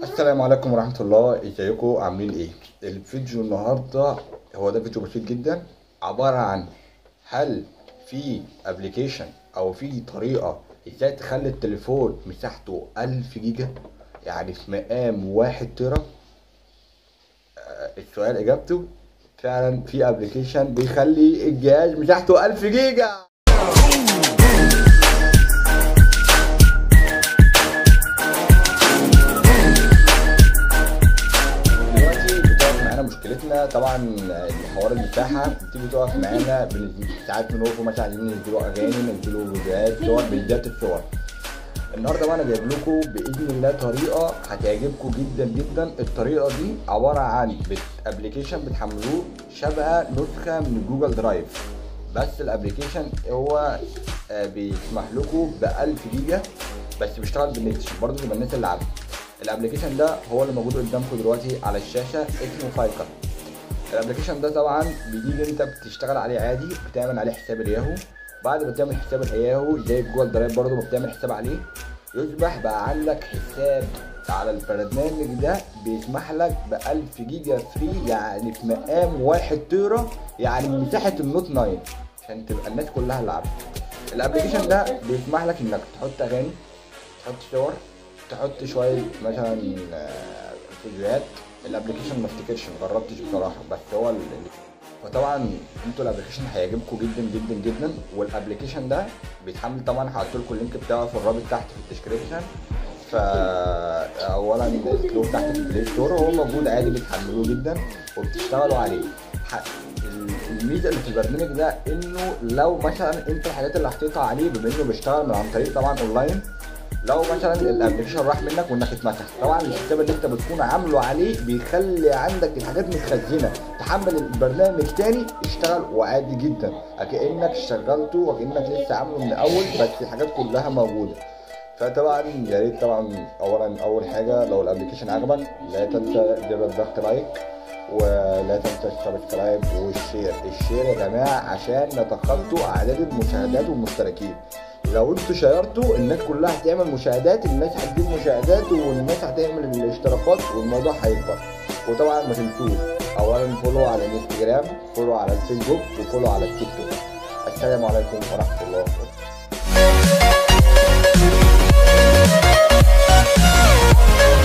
السلام عليكم ورحمة الله ازيكم عاملين ايه الفيديو النهاردة هو ده فيديو بسيط جدا عبارة عن هل في ابلكيشن او في طريقة ازاي تخلي التليفون مساحته ألف جيجا يعني في مقام واحد تيرا آه، السؤال اجابته فعلا في ابلكيشن بيخلي الجهاز مساحته ألف جيجا دلوقتي بتقف معانا مشكلتنا طبعا حوار المساحه بتيجي تقف معانا بن- ساعات بنقف مثلا عايزين ننزلوا اغاني ننزلوا فيديوهات صور بالذات الصور النهارده بقى انا جايب لكم باذن الله طريقه هتعجبكم جدا جدا الطريقه دي عباره عن ابلكيشن بتحملوه شبه نسخه من جوجل درايف بس الابلكيشن هو آه، بيسمح لكم ب 1000 جيجا بس بيشتغل بالنت برضه تبقى الناس اللي عارفه الابلكيشن ده هو اللي موجود قدامكم دلوقتي على الشاشه اسمه فايكر الابلكيشن ده طبعا بيجي انت بتشتغل عليه عادي بتعمل عليه حساب الياهو بعد ما تعمل حساب الياهو زي جوجل درايف برضه ما بتعمل حساب عليه يصبح بقى عندك حساب على البرنامج ده بيسمح لك ب 1000 جيجا فري يعني في مقام واحد تيرا يعني من مساحه النوت 9 عشان تبقى الناس كلها اللي عارفه الابلكيشن ده بيسمح لك انك تحط اغاني تحط صور تحط شويه مثلا آه، فيديوهات الابلكيشن ما افتكرش ما جربتش بصراحه بس هو ال... فطبعا انتوا الابلكيشن هيعجبكم جدا جدا جدا والابلكيشن ده بيتحمل طبعا هحط لكم اللينك بتاعه في الرابط تحت في الديسكربشن فا اولا اطلبوه تحت في البلاي ستور هو موجود عادي بتحملوه جدا وبتشتغلوا عليه ح- الميزه اللي في البرنامج ده انه لو مثلا انت الحاجات اللي حطيتها عليه بما انه بيشتغل من عن طريق طبعا اونلاين لو مثلا الابلكيشن راح منك وانك اتمسح طبعا الحساب اللي انت بتكون عامله عليه بيخلي عندك الحاجات متخزنه تحمل البرنامج تاني يشتغل وعادي جدا كانك شغلته وكانك لسه عامله من الاول بس الحاجات كلها موجوده فطبعا يا ريت طبعا اولا اول حاجه لو الابلكيشن عجبك لا تنسى زر الضغط لايك ولا تنسى السبسكرايب والشير الشير يا جماعه عشان نتخطوا اعداد المشاهدات والمشتركين لو انتوا شيرتوا الناس كلها هتعمل مشاهدات الناس هتجيب مشاهدات والناس هتعمل الاشتراكات والموضوع هيكبر وطبعا ما تنسوش اولا فولو على الانستجرام فولو على الفيسبوك وفولو على التيك توك السلام عليكم ورحمه الله وبركاته